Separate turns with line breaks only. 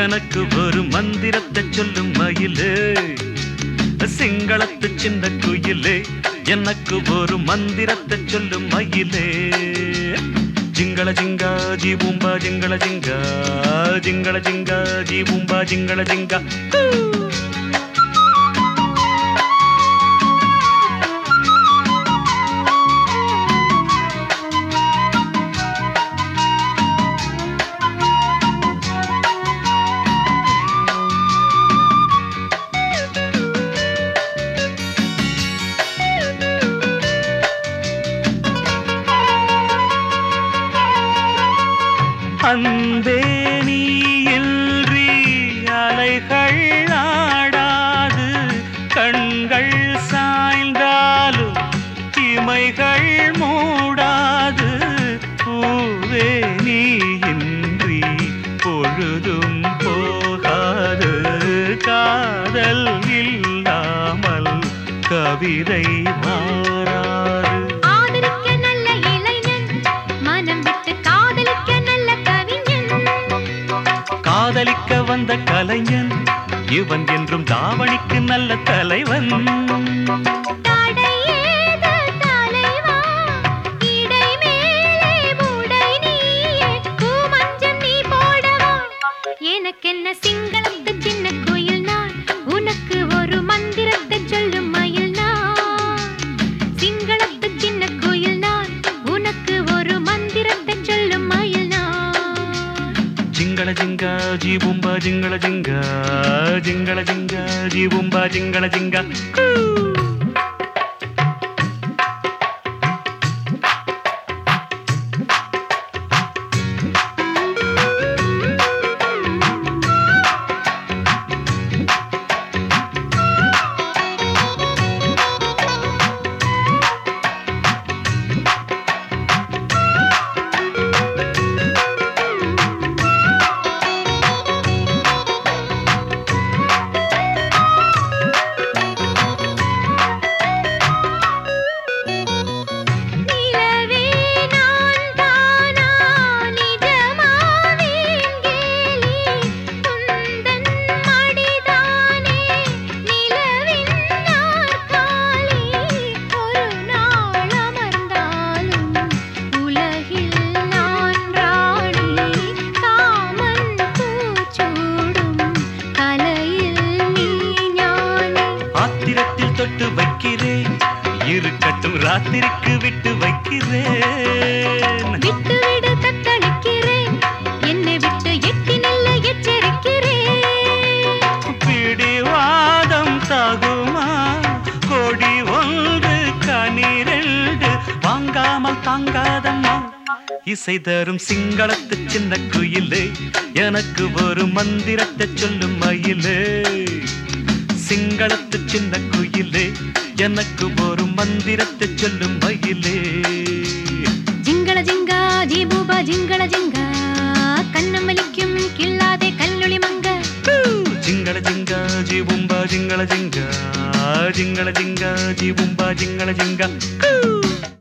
எனக்கு ஒரு மந்திரத்தை சொல்லும் மயிலே சிங்களத்து சின்ன குயிலே எனக்கு ஒரு மந்திரத்தை சொல்லும் மயிலே ஜிங்கள ஜிங்கா ஜி பூம்பா ஜிங்கள ஜிங்கா ஜிங்கள ஜிங்கா ஜி பூம்பா ஜிங்கள ஜிங்கா அன்பே நீ இன்றி அலைகள் ஆடாது கண்கள் சாய்ந்தாலும் இமைகள் மூடாது பூவே நீ இன்றி பொழுதும் போகாது காதல் இல்லாமல் கவிதை மாறாது
ஆதரிக்க நல்ல இளைஞன் மனம் விட்டு காதலிக்க நல்ல கவிஞன்
காதலிக்க வந்த கலைஞன் இவன் என்றும் தாவணிக்கு நல்ல தலைவன்
தடை ஏது தலைவா இடை மேலே உடை நீயே பூமஞ்சம் நீ போடவா எனக்கென்ன சிங்களத்து சின்ன கோயில் நான் உனக்கு ஒரு மந்திரத்தை சொல்லும் மயில் நான் சிங்களத்து சின்ன கோயில் நான் உனக்கு ஒரு மந்திரத்தை சொல்லும் மயில் நான்
ஜிங்கள ஜிங்கா ஜி பூம்பா ஜிங்கள ஜிங்கா ஜிங்கள ஜிங்கா ஜி பூம்பா ஜிங்கள ஜிங்கா
நிலவே நான் தானா நிஜமாவேன் கேலி உந்தன் மடிதானே நிலவின் நாற்காலி ஒரு நாள் அமர்ந்தாலும் உலகில் நான் ராணி காமன் பூச்சூடும் கலையில் நீ ஞானி
ஆத்திரத்தில் தொட்டு வைக்கிறேன் இருக்கட்டும் ராத்திரிக்கு விட்டு வைக்கிறேன்
விட்டு விடு தத்தளிக்கிறேன் என்னை விட்டு எட்டி நெல்ல எச்சரிக்கிறேன்
பிடிவாதம் தகுமா கொடி ஒன்று கனிரெண்டு வாங்காமல் தாங்காதம்மா இசை தரும் சிங்களத்து சின்ன குயிலே எனக்கு ஒரு மந்திரத்தை சொல்லும் மயிலே சிங்களத்து சின்ன குயிலே எனக்கு ஒரு மந்திரத்தை சொல்லும் மயிலே
ஜிங்கள ஜிங்கா ஜீபூபா ஜிங்கள ஜிங்கா கண்ணம் வலிக்கும் கில்லாதே கல்லுளி மங்க
ಜಿಂಗಳ ಜಿಂಗ ಜಿ ಬುಂಬ ಜಿಂಗಳ ಜಿಂಗ ಜಿಂಗಳ ಜಿಂಗ ಜಿ ಬುಂಬ ಜಿಂಗಳ ಜಿಂಗ